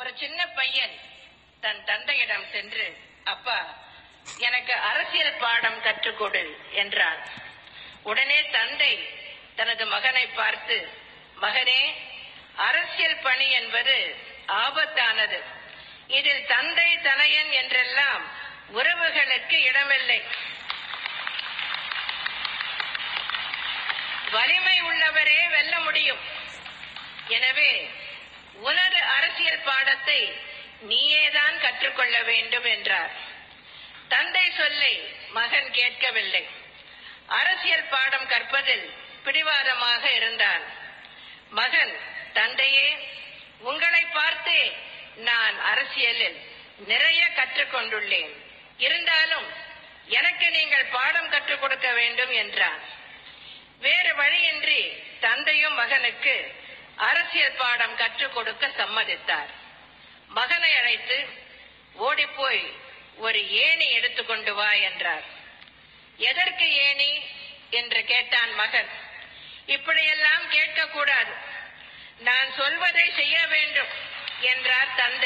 ஒரு சின்ன பையன் தன் தந்தையிடம் சென்று அப்பா எனக்கு அரசியல் பாடம் கற்றுக் கொடு என்றான் உடனே தந்தை தனது மகனை பார்த்து மகனே அரசியல் பணி என்பது ஆபத்தானது இதில் தந்தை தனையன் என்றெல்லாம் உறவுகளுக்கு இடமில்லை வலிமை உள்ளவரே வெல்ல முடியும் எனவே உனது அரசியல் பாடத்தை நீயேதான் கற்றுக்கொள்ள வேண்டும் என்றார் தந்தை சொல்லை மகன் கேட்கவில்லை அரசியல் பாடம் கற்பதில் பிடிவாதமாக இருந்தான் மகன் தந்தையே உங்களை பார்த்தே நான் அரசியலில் நிறைய கற்றுக்கொண்டுள்ளேன் இருந்தாலும் எனக்கு நீங்கள் பாடம் கற்றுக் கொடுக்க வேண்டும் என்றான் வேறு வழியின்றி தந்தையும் மகனுக்கு அரசியல் பாடம் கற்றுக் கொடுக்க சம்மதித்தார் மகனை அழைத்து ஓடிப்போய் ஒரு ஏணி எடுத்துக்கொண்டு வா என்றார் எதற்கு ஏணி என்று கேட்டான் மகன் இப்படியெல்லாம் கேட்கக்கூடாது நான் சொல்வதை செய்ய வேண்டும் என்றார் தந்தை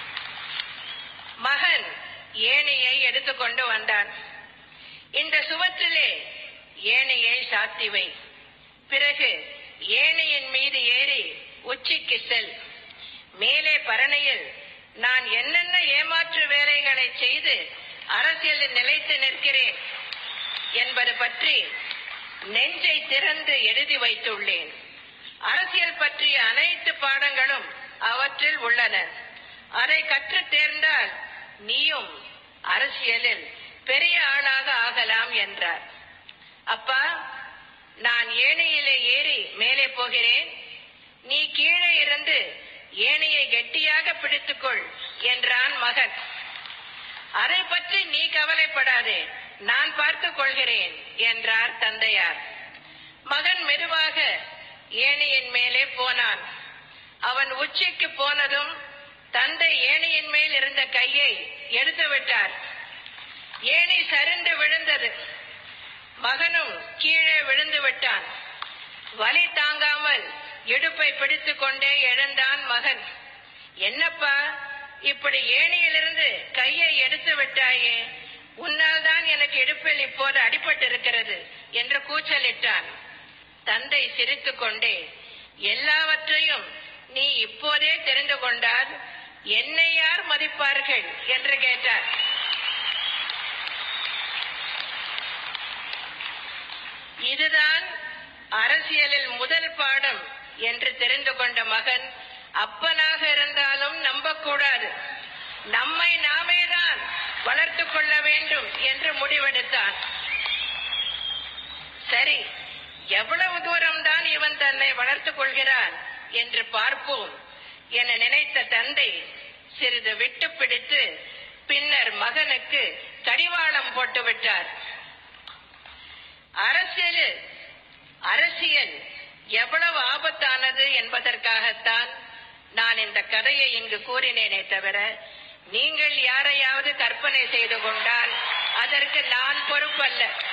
மகன் ஏணியை எடுத்துக்கொண்டு வந்தான் இந்த சுவற்றிலே ஏணியை சாத்தி வை பிறகு ஏணியின் மீது ஏறி உச்சிக்கு செல் மேலே பரணையில் நான் என்னென்ன ஏமாற்று வேலைகளை செய்து அரசியலில் நிலைத்து நிற்கிறேன் என்பது பற்றி நெஞ்சை திறந்து எழுதி வைத்துள்ளேன் அரசியல் பற்றிய அனைத்து பாடங்களும் அவற்றில் உள்ளன அதை கற்றுத் தேர்ந்தால் நீயும் அரசியலில் பெரிய ஆளாக ஆகலாம் என்றார் அப்பா நான் ஏணியிலே ஏறி மேலே போகிறேன் நீ கீழே இருந்து ஏணியை கெட்டியாக பிடித்துக்கொள் என்றான் மகன் அதை பற்றி நீ கவலைப்படாதே நான் பார்த்துக் கொள்கிறேன் என்றார் தந்தையார் மகன் மெதுவாக ஏணியின் மேலே போனான் அவன் உச்சிக்கு போனதும் தந்தை ஏணியின் மேல் இருந்த கையை எடுத்து விட்டார் ஏணி சரிந்து விழுந்தது மகனும் கீழே விழுந்து விட்டான் வலி தாங்காமல் இடுப்பை பிடித்துக் கொண்டே எழுந்தான் மகன் என்னப்பா இப்படி ஏணியிலிருந்து கையை எடுத்து விட்டாயே உன்னால் தான் எனக்கு இடுப்பில் இப்போது அடிபட்டு இருக்கிறது என்று கூச்சலிட்டான் தந்தை சிரித்துக் கொண்டே எல்லாவற்றையும் நீ இப்போதே தெரிந்து கொண்டால் என்னை யார் மதிப்பார்கள் என்று கேட்டார் இதுதான் அரசியலில் முதல் பாடம் என்று தெரிந்து கொண்ட மகன் அப்பனாக இருந்தாலும் நம்பக்கூடாது நம்மை நாமே தான் வளர்த்துக் கொள்ள வேண்டும் என்று முடிவெடுத்தான் சரி எவ்வளவு தூரம் தான் இவன் தன்னை வளர்த்துக் கொள்கிறான் என்று பார்ப்போம் என நினைத்த தந்தை சிறிது விட்டு பிடித்து பின்னர் மகனுக்கு கடிவாளம் போட்டு விட்டார் அரசியல் அரசியல் எவ்வளவு ஆபத்தானது என்பதற்காகத்தான் நான் இந்த கதையை இங்கு கூறினேனே தவிர நீங்கள் யாரையாவது கற்பனை செய்து கொண்டால் அதற்கு நான் பொறுப்பல்ல